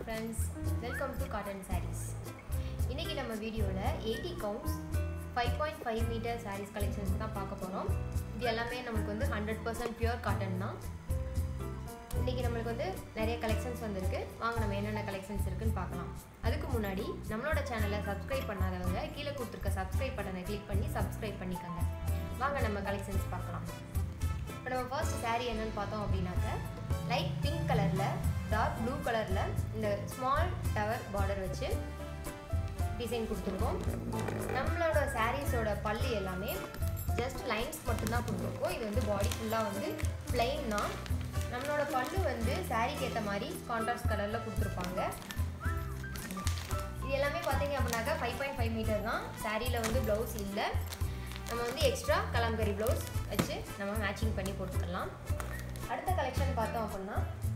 friends welcome to cotton sarees இன்றைக்கி நம்ம வீடியோவில் eighty counts five point five meter sarees collections தான் பார்க்க போகிறோம் இது எல்லாமே நம்மளுக்கு வந்து ஹண்ட்ரட் பர்சன்ட் பியூர் காட்டன் தான் இன்றைக்கி நம்மளுக்கு வந்து நிறைய கலெக்ஷன்ஸ் வந்திருக்கு வாங்க நம்ம என்னென்ன கலெக்ஷன்ஸ் இருக்குன்னு பார்க்கலாம் அதுக்கு முன்னாடி நம்மளோட சேனலை சப்ஸ்கிரைப் பண்ணாதவங்க கீழே கொடுத்துருக்க சப்ஸ்கிரைப் பட்டனை கிளிக் பண்ணி சப்ஸ்கிரைப் பண்ணிக்கோங்க வாங்க நம்ம கலெக்ஷன்ஸ் பார்க்கலாம் இப்போ நம்ம ஃபர்ஸ்ட் saree என்னன்னு பார்த்தோம் அப்படின்னாக்க லைட் பிங்க் கலரில் டார்க் ப்ளூ கலரில் இந்த ஸ்மால் டவர் பார்டர் வச்சு டிசைன் கொடுத்துருக்கோம் நம்மளோட சாரீஸோட பல்லு எல்லாமே ஜஸ்ட் லைன்ஸ் மட்டும்தான் கொடுத்துருக்கோம் இது வந்து பாடி ஃபுல்லாக வந்து plain தான் நம்மளோட பல்லு வந்து சாரீக்கு ஏற்ற மாதிரி கான்ட்ராஸ்ட் கலரில் கொடுத்துருப்பாங்க இது எல்லாமே பார்த்தீங்க அப்படின்னாக்கா ஃபைவ் பாயிண்ட் ஃபைவ் மீட்டர் தான் சாரியில் வந்து ப்ளவுஸ் இல்லை நம்ம வந்து எக்ஸ்ட்ரா கலாம்கரி ப்ளவுஸ் வச்சு நம்ம மேட்சிங் பண்ணி போட்டுக்கலாம் அடுத்த கலெக்ஷன் பார்த்தோம் அப்படின்னா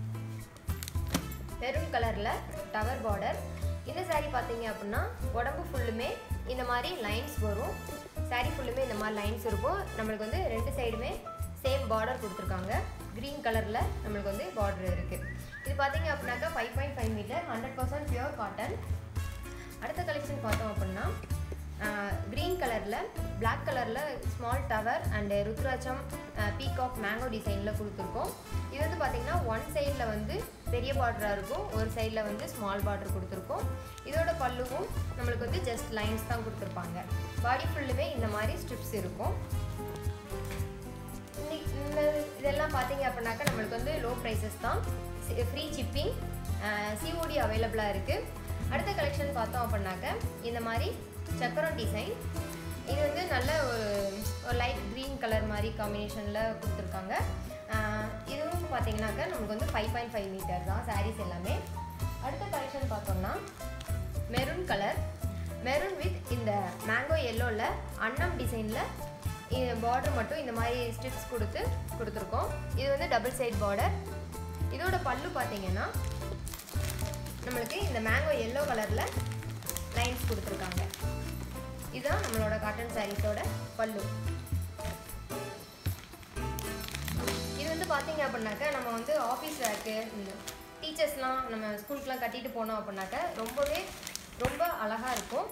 மெரூன் கலரில் டவர் பார்டர் இந்த saree பார்த்தீங்க அப்படின்னா உடம்பு ஃபுல்லுமே இந்த மாதிரி லைன்ஸ் வரும் saree ஃபுல்லுமே இந்த மாதிரி லைன்ஸ் இருக்கும் நம்மளுக்கு வந்து ரெண்டு சைடுமே சேம் பார்டர் கொடுத்துருக்காங்க க்ரீன் கலரில் நம்மளுக்கு வந்து பார்டர் இருக்குது இது பார்த்தீங்க அப்படின்னாக்கா five point five meter hundred percent pure cotton அடுத்த கலெக்ஷன் பார்த்தோம் அப்படின்னா க்ரீன் கலரில் Black கலரில் ஸ்மால் டவர் அண்டு ருத்ராட்சம் பீகாக் மேங்கோ டிசைனில் கொடுத்துருக்கோம் இது வந்து பார்த்திங்கன்னா ஒன் சைடில் வந்து பெரிய பார்டராக இருக்கும் ஒரு சைடில் வந்து ஸ்மால் பார்டர் கொடுத்துருக்கோம் இதோட பல்லுவும் நம்மளுக்கு வந்து ஜஸ்ட் லைன்ஸ் தான் கொடுத்துருப்பாங்க பாடி ஃபுல்லுமே இந்த மாதிரி ஸ்ட்ரிப்ஸ் இருக்கும் இன்னைக்கு இந்த இதெல்லாம் பார்த்தீங்க அப்படின்னாக்கா நம்மளுக்கு வந்து லோ ப்ரைஸஸ் தான் ஃப்ரீ சிப்பிங் சிஓடி அவைலபிளாக இருக்குது அடுத்த கலெக்ஷன் பார்த்தோம் அப்படின்னாக்க இந்த மாதிரி சக்கரம் டிசைன் இது வந்து நல்ல ஒரு ஒரு லைட் க்ரீன் கலர் மாதிரி காம்பினேஷனில் கொடுத்துருக்காங்க ஆஹ் இதுவும் பார்த்தீங்கன்னாக்கா நமக்கு வந்து ஃபைவ் பாயிண்ட் ஃபைவ் மீட்டர் தான் சாரீஸ் எல்லாமே அடுத்த கலெக்ஷன் பார்த்தோம்னா மெரூன் கலர் மெரூன் வித் இந்த மேங்கோ எல்லோவில் அன்னம் டிசைனில் பார்டர் மட்டும் இந்த மாதிரி ஸ்ட்ரிப்ஸ் கொடுத்து கொடுத்துருக்கோம் இது வந்து டபுள் சைட் பார்டர் இதோட பல்லு பார்த்தீங்கன்னா நம்மளுக்கு இந்த மேங்கோ எல்லோ கலரில் லைன்ஸ் கொடுத்துருக்காங்க இதுதான் நம்மளோட காட்டன் சாரீஸோட பல்லு இது வந்து பார்த்தீங்க அப்படின்னாக்கா நம்ம வந்து ஆஃபீஸ் வேர்க்கு டீச்சர்ஸ்லாம் நம்ம ஸ்கூலுக்குலாம் கட்டிட்டு போனோம் அப்படின்னாக்கா ரொம்பவே ரொம்ப அழகாக இருக்கும்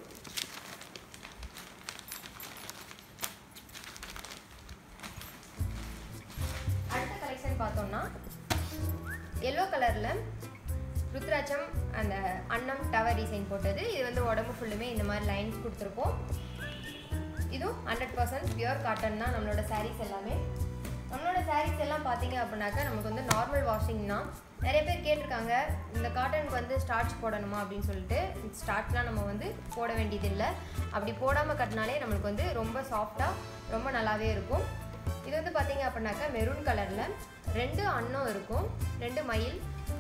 அடுத்த கலெக்ஷன் பார்த்தோம்னா எல்லோ கலரில் ருத்ராட்சம் அந்த அன்னம் டவர் டிசைன் போட்டது இது வந்து உடம்பு ஃபுல்லுமே இந்த மாதிரி லைன்ஸ் கொடுத்துருக்கோம் இதுவும் ஹண்ட்ரட் பர்சன்ட் பியூர் காட்டன் தான் நம்மளோட சாரீஸ் எல்லாமே நம்மளோட சாரீஸ் எல்லாம் பார்த்தீங்க அப்படின்னாக்கா நமக்கு வந்து நார்மல் வாஷிங் தான் நிறைய பேர் கேட்டிருக்காங்க இந்த காட்டனுக்கு வந்து ஸ்டார்ச் போடணுமா அப்படின்னு சொல்லிட்டு ஸ்டார்ச்லாம் நம்ம வந்து போட வேண்டியதில்லை அப்படி போடாமல் கட்டினாலே நம்மளுக்கு வந்து ரொம்ப சாஃப்டாக ரொம்ப நல்லாவே இருக்கும் இது வந்து பார்த்தீங்க அப்படின்னாக்கா மெரூன் கலரில் ரெண்டு அன்னம் இருக்கும் ரெண்டு மயில்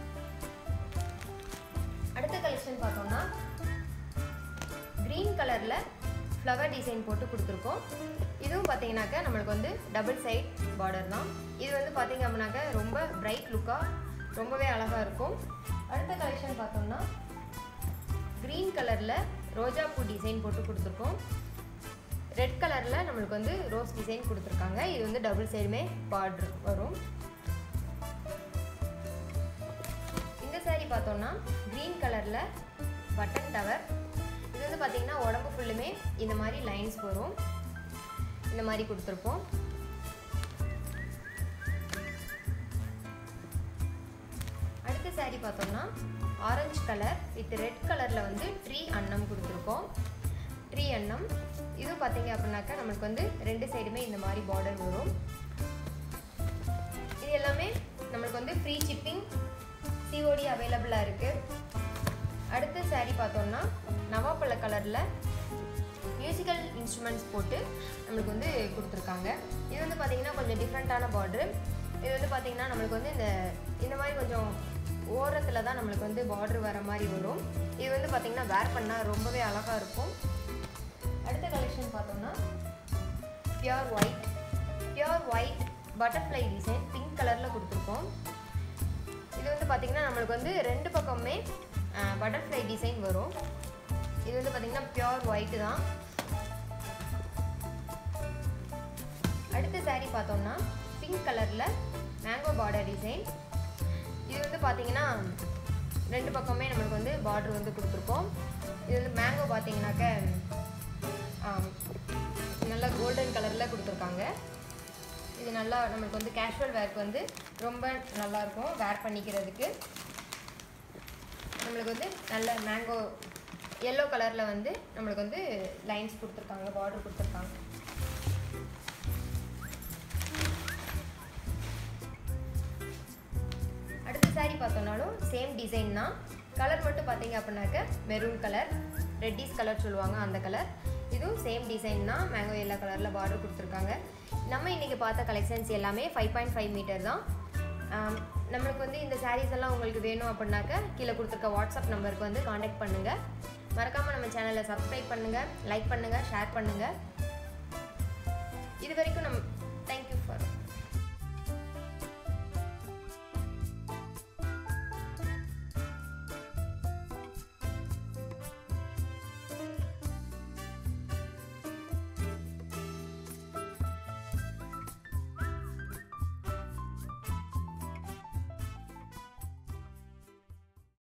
அடுத்த கலெக்ஷன் பார்த்தோம்னா க்ரீன் கலரில் ஃப்ளவர் டிசைன் போட்டு கொடுத்துருக்கோம் இதுவும் பார்த்தீங்கன்னாக்கா நம்மளுக்கு வந்து டபுள் சைட் பார்டர் தான் இது வந்து பார்த்தீங்க அப்படின்னாக்கா ரொம்ப பிரைட் லுக்காக ரொம்பவே அழகாக இருக்கும் அடுத்த கலெக்ஷன் பார்த்தோம்னா க்ரீன் கலரில் ரோஜா பூ டிசைன் போட்டு கொடுத்துருக்கோம் ரெட் கலரில் நம்மளுக்கு வந்து ரோஸ் டிசைன் கொடுத்துருக்காங்க இது வந்து டபுள் சைடுமே பார்டர் வரும் இந்த saree பார்த்தோம்னா க்ரீன் கலரில் பட்டன் டவர் இது வந்து பார்த்தீங்கன்னா உடம்பு ஃபுல்லுமே இந்த மாதிரி லைன்ஸ் வரும் இந்த மாதிரி கொடுத்துருப்போம் அடுத்த saree பார்த்தோம்னா ஆரஞ்சு கலர் வித் ரெட் கலரில் வந்து ட்ரீ அன்னம் கொடுத்துருக்கோம் ட்ரீ அன்னம் இது பார்த்தீங்க அப்படின்னாக்கா நம்மளுக்கு வந்து ரெண்டு சைடுமே இந்த மாதிரி பார்டர் வரும் இது எல்லாமே நம்மளுக்கு வந்து ஃப்ரீ சிப்பிங் சிஓடி அவைலபிளாக இருக்குது அடுத்த saree பார்த்தோம்னா நவாப்பழ கலரில் மியூசிக்கல் இன்ஸ்ட்ருமெண்ட்ஸ் போட்டு நம்மளுக்கு வந்து கொடுத்துருக்காங்க இது வந்து பார்த்திங்கன்னா கொஞ்சம் டிஃப்ரெண்ட்டான பார்டரு இது வந்து பார்த்திங்கன்னா நம்மளுக்கு வந்து இந்த இந்த மாதிரி கொஞ்சம் ஓரத்தில் தான் நம்மளுக்கு வந்து பார்டர் வர மாதிரி வரும் இது வந்து பார்த்திங்கன்னா வேர் பண்ணால் ரொம்பவே அழகாக இருக்கும் அடுத்த கலெக்ஷன் பார்த்தோம்னா pure white pure white butterfly design pink கலரில் கொடுத்துருக்கோம் இது வந்து பார்த்திங்கன்னா நம்மளுக்கு வந்து ரெண்டு பக்கமுமே பட்டர்ஃப்ளை டிசைன் வரும் இது வந்து பார்த்திங்கன்னா பியோர் ஒயிட்டு தான் அடுத்த saree பார்த்தோம்னா பிங்க் கலரில் மேங்கோ பார்டர் டிசைன் இது வந்து பார்த்தீங்கன்னா ரெண்டு பக்கமே நம்மளுக்கு வந்து பார்டர் வந்து கொடுத்துருக்கோம் இது வந்து மேங்கோ பார்த்தீங்கன்னாக்க ஆம், நல்லா கோல்டன் கலரில் கொடுத்துருக்காங்க இது நல்லா நம்மளுக்கு வந்து கேஷுவல் வேர்க்கு வந்து ரொம்ப நல்லாயிருக்கும் வேர் பண்ணிக்கிறதுக்கு நம்மளுக்கு வந்து நல்ல மேங்கோ எல்லோ கலரில் வந்து நம்மளுக்கு வந்து லைன்ஸ் கொடுத்துருக்காங்க பார்டர் கொடுத்துருக்காங்க அடுத்த saree பார்த்தோம்னாலும் சேம் டிசைன் தான் கலர் மட்டும் பார்த்தீங்க அப்படின்னாக்க மெரூன் கலர் ரெட்டிஸ் கலர் சொல்லுவாங்க அந்த கலர் இதுவும் சேம் டிசைன் தான் மேங்கோ எல்லோ கலரில் பார்டர் கொடுத்துருக்காங்க நம்ம இன்றைக்கி பார்த்த கலெக்ஷன்ஸ் எல்லாமே ஃபைவ் பாயிண்ட் ஃபைவ் மீட்டர் தான் ஆம், நம்மளுக்கு வந்து இந்த sarees எல்லாம் உங்களுக்கு வேணும் அப்படின்னாக்க கீழே கொடுத்துருக்க வாட்ஸ்அப் நம்பருக்கு வந்து காண்டாக்ட் பண்ணுங்கள் மறக்காமல் நம்ம சேனலை சப்ஸ்கிரைப் பண்ணுங்கள் லைக் பண்ணுங்கள் ஷேர் பண்ணுங்கள் இது வரைக்கும் நம்ம